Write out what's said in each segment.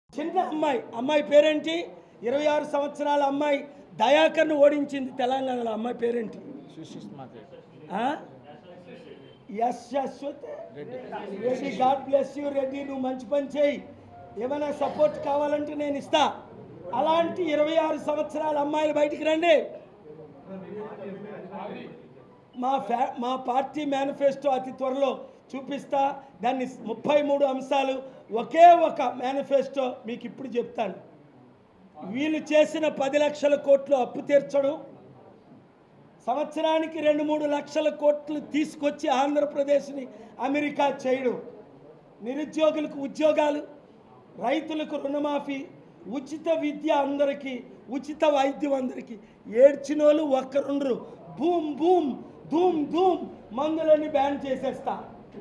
చిన్న అమ్మాయి అమ్మాయి పేరేంటి ఇరవై ఆరు సంవత్సరాల అమ్మాయి దయాకర్ను ఓడించింది తెలంగాణలో అమ్మాయి పేరేంటి ఆ? S Ashwath Reddy God bless you Reddy నువ్వు మంచి పని చేయి ఏమైనా సపోర్ట్ కావాలంటే నేను ఇస్తా అలాంటి ఇరవై ఆరు సంవత్సరాల అమ్మాయిలు బయటికి రండి మా ఫ్యా మా పార్టీ మేనిఫెస్టో అతి త్వరలో చూపిస్తా దాన్ని ముప్పై మూడు అంశాలు ఒకే ఒక మేనిఫెస్టో మీకు ఇప్పుడు చెప్తాను వీళ్ళు చేసిన పది లక్షల కోట్లు అప్పు తీర్చడం సంవత్సరానికి రెండు మూడు లక్షల కోట్లు తీసుకొచ్చి ఆంధ్రప్రదేశ్ని అమెరికా చేయడం నిరుద్యోగులకు ఉద్యోగాలు రైతులకు రుణమాఫీ ఉచిత విద్య అందరికీ ఉచిత వైద్యం అందరికీ ఏడ్చినోళ్ళు ఒక్కరుండ్రు బూమ్ బూమ్ ధూమ్ ధూమ్ మందులని బ్యాన్ చేసేస్తా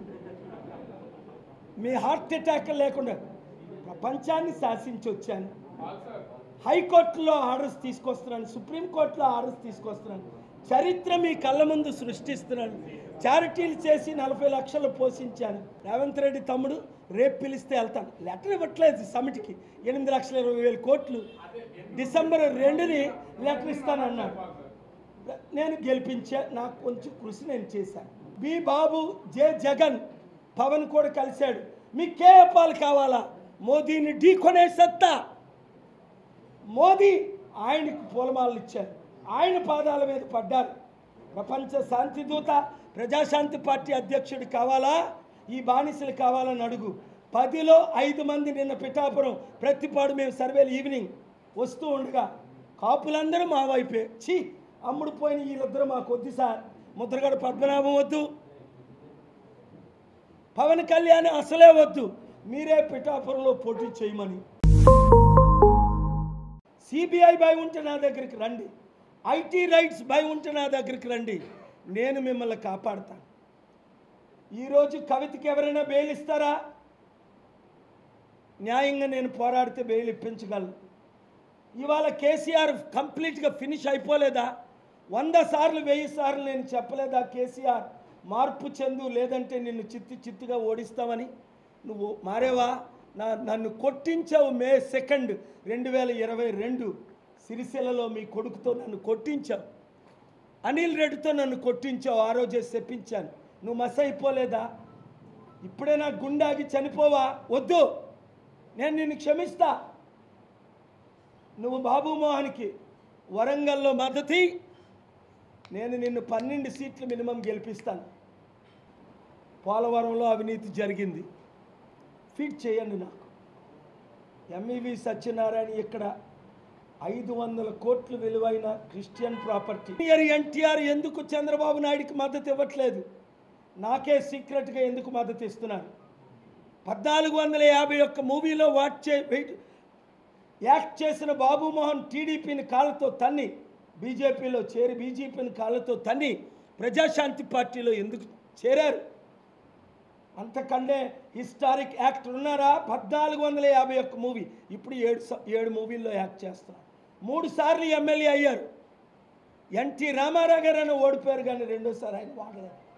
మీ హార్ట్ అటాక్ లేకుండా ప్రపంచాన్ని శాసించి వచ్చాను హైకోర్టులో ఆర్డర్స్ తీసుకొస్తున్నాను సుప్రీంకోర్టులో ఆర్డర్స్ తీసుకొస్తున్నాను చరిత్ర మీ కళ్ళ ముందు సృష్టిస్తున్నాను చారిటీలు చేసి నలభై లక్షలు పోషించాను రేవంత్ రెడ్డి తమ్ముడు రేపు పిలిస్తే వెళ్తాను లెటర్ ఇవ్వట్లేదు సమిటికి ఎనిమిది లక్షల ఇరవై వేల కోట్లు డిసెంబర్ రెండుని లెటర్ ఇస్తానన్నాడు నేను గెలిపించా నాకు కొంచెం కృషి నేను చేశాను బి బాబు జే జగన్ పవన్ కూడా కలిశాడు మీకు కే పాలు కావాలా మోదీని ఢీకొనే సత్తా మోదీ ఆయనకు పూలమాలలు ఇచ్చారు ఆయన పాదాల మీద పడ్డారు ప్రపంచ శాంతి దూత ప్రజాశాంతి పార్టీ అధ్యక్షుడు కావాలా ఈ బానిసలు కావాలని అడుగు పదిలో ఐదు మంది నిన్న పిఠాపురం ప్రతిపాడు మేము సర్వేలు ఈవినింగ్ వస్తూ ఉండగా కాపులందరూ మా వైపే ఛీ అమ్ముడు పోయిన వీళ్ళిద్దరూ మాకు వద్దు సార్ ముద్రగడ పద్మనాభం వద్దు పవన్ కళ్యాణ్ అసలే వద్దు మీరే పిఠాపురంలో పోటీ చేయమని సిబిఐ భయ ఉంటే నా దగ్గరికి రండి ఐటీ రైట్స్ భయ ఉంటే నా దగ్గరికి రండి నేను మిమ్మల్ని కాపాడుతాను ఈరోజు కవితకి ఎవరైనా బెయిల్ ఇస్తారా న్యాయంగా నేను పోరాడితే బెయిల్ ఇప్పించగలను ఇవాళ కేసీఆర్ కంప్లీట్గా ఫినిష్ అయిపోలేదా వంద సార్లు వెయ్యి సార్లు నేను చెప్పలేదా కేసీఆర్ మార్పు చెందు లేదంటే నిన్ను చిత్తి చిత్తుగా ఓడిస్తామని నువ్వు మారేవా నా నన్ను కొట్టించావు మే సెకండ్ రెండు వేల ఇరవై రెండు సిరిసిల్లలో మీ కొడుకుతో నన్ను కొట్టించావు అనిల్ రెడ్డితో నన్ను కొట్టించావు ఆ రోజే చెప్పించాను నువ్వు మస్ అయిపోలేదా ఇప్పుడే నా గుండాగి చనిపోవా వద్దు నేను నిన్ను క్షమిస్తా నువ్వు బాబు మోహన్కి వరంగల్లో మద్దతి నేను నిన్ను పన్నెండు సీట్లు మినిమం గెలిపిస్తాను పోలవరంలో అవినీతి జరిగింది ఫీడ్ చేయండి నాకు ఎంఈవి సత్యనారాయణ ఇక్కడ ఐదు వందల కోట్లు విలువైన క్రిస్టియన్ ప్రాపర్టీ ఎన్టీఆర్ ఎందుకు చంద్రబాబు నాయుడికి మద్దతు ఇవ్వట్లేదు నాకే సీక్రెట్గా ఎందుకు మద్దతు ఇస్తున్నాను పద్నాలుగు వందల యాభై ఒక్క మూవీలో వాచ్ చే వెయిట్ యాక్ట్ చేసిన బాబు మోహన్ టీడీపీని కాళ్ళతో తన్ని బీజేపీలో చేరి బీజేపీని కాళ్ళతో తన్ని ప్రజాశాంతి పార్టీలో ఎందుకు చేరారు అంతకంటే హిస్టారిక్ యాక్టర్ ఉన్నారా పద్నాలుగు వందల యాభై ఒక్క మూవీ ఇప్పుడు ఏడు స- ఏడు మూవీల్లో యాక్ట్ చేస్తున్నారు మూడు సార్లు ఎమ్మెల్యే అయ్యారు ఎన్టీ రామారావు గారు అని ఓడిపోయారు కానీ రెండోసారి ఆయన వాడలేదు